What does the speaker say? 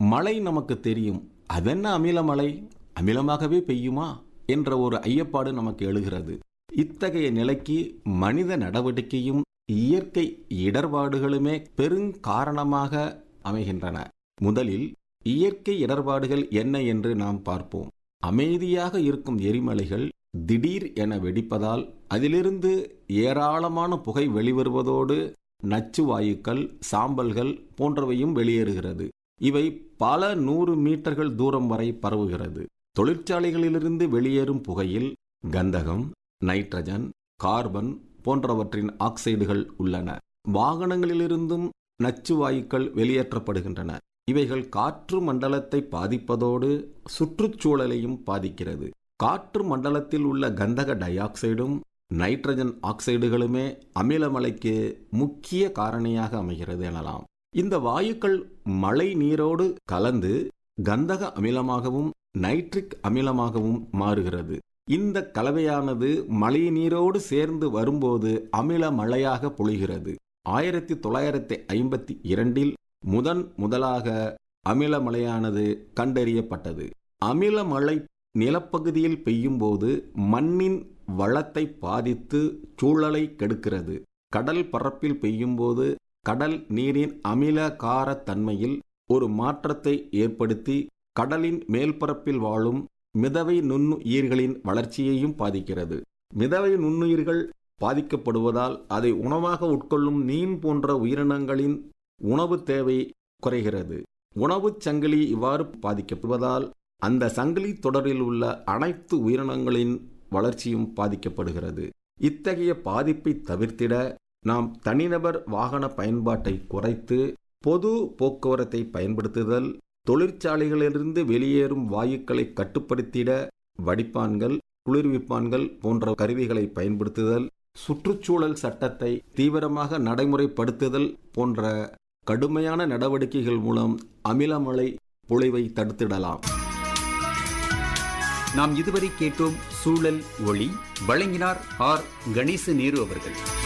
மழை நமக்கு தெரியும் அதென்ன அமில மழை அமிலமாகவே பெய்யுமா என்ற ஒரு ஐயப்பாடு நமக்கு எழுகிறது இத்தகைய நிலைக்கு மனித நடவடிக்கையும் இயற்கை இடர்பாடுகளுமே பெருங்காரணமாக அமைகின்றன முதலில் இயற்கை இடர்பாடுகள் என்ன என்று நாம் பார்ப்போம் அமைதியாக இருக்கும் எரிமலைகள் திடீர் என வெடிப்பதால் அதிலிருந்து ஏராளமான புகை வெளிவருவதோடு நச்சு வாயுக்கள் சாம்பல்கள் போன்றவையும் வெளியேறுகிறது இவை பல நூறு மீட்டர்கள் தூரம் வரை பரவுகிறது தொழிற்சாலைகளிலிருந்து வெளியேறும் புகையில் கந்தகம் நைட்ரஜன் கார்பன் போன்றவற்றின் ஆக்சைடுகள் உள்ளன வாகனங்களிலிருந்தும் நச்சு வாயுக்கள் வெளியேற்றப்படுகின்றன இவைகள் காற்று மண்டலத்தை பாதிப்பதோடு சுற்றுச்சூழலையும் பாதிக்கிறது காற்று மண்டலத்தில் உள்ள கந்தக டை ஆக்சைடும் நைட்ரஜன் ஆக்சைடுகளுமே அமிலமலைக்கு முக்கிய காரணியாக அமைகிறது எனலாம் இந்த வாயுக்கள் மழை நீரோடு கலந்து கந்தக அமிலமாகவும் நைட்ரிக் அமிலமாகவும் மாறுகிறது இந்த கலவையானது மழை நீரோடு சேர்ந்து வரும்போது அமில மழையாக பொழிகிறது ஆயிரத்தி தொள்ளாயிரத்தி ஐம்பத்தி இரண்டில் முதன் முதலாக அமில மழையானது கண்டறியப்பட்டது அமில மழை நிலப்பகுதியில் பெய்யும்போது மண்ணின் வளத்தை பாதித்து சூழலை கெடுக்கிறது கடல் பரப்பில் பெய்யும்போது கடல் நீரின் அமில கார தன்மையில் ஒரு மாற்றத்தை ஏற்படுத்தி கடலின் மேல்பரப்பில் வாழும் மிதவை நுண்ணுயிர்களின் வளர்ச்சியையும் பாதிக்கிறது மிதவை நுண்ணுயிர்கள் பாதிக்கப்படுவதால் அதை உணவாக உட்கொள்ளும் மீன் போன்ற உயிரினங்களின் உணவு தேவை குறைகிறது உணவுச் சங்கிலி இவ்வாறு பாதிக்கப்படுவதால் அந்த சங்கிலி தொடரில் உள்ள அனைத்து உயிரினங்களின் வளர்ச்சியும் பாதிக்கப்படுகிறது இத்தகைய பாதிப்பை தவிர்த்திட நாம் தனிநபர் வாகன பயன்பாட்டை குறைத்து பொது போக்குவரத்தை பயன்படுத்துதல் தொழிற்சாலைகளிலிருந்து வெளியேறும் வாயுக்களை கட்டுப்படுத்திட வடிப்பான்கள் குளிர்விப்பான்கள் போன்ற கருவிகளை பயன்படுத்துதல் சுற்றுச்சூழல் சட்டத்தை தீவிரமாக நடைமுறைப்படுத்துதல் போன்ற கடுமையான நடவடிக்கைகள் மூலம் அமிலமழை பொழிவை தடுத்திடலாம் நாம் இதுவரை கேட்டோம் சூழல் ஒளி வழங்கினார் ஆர் கணேச நேரு அவர்கள்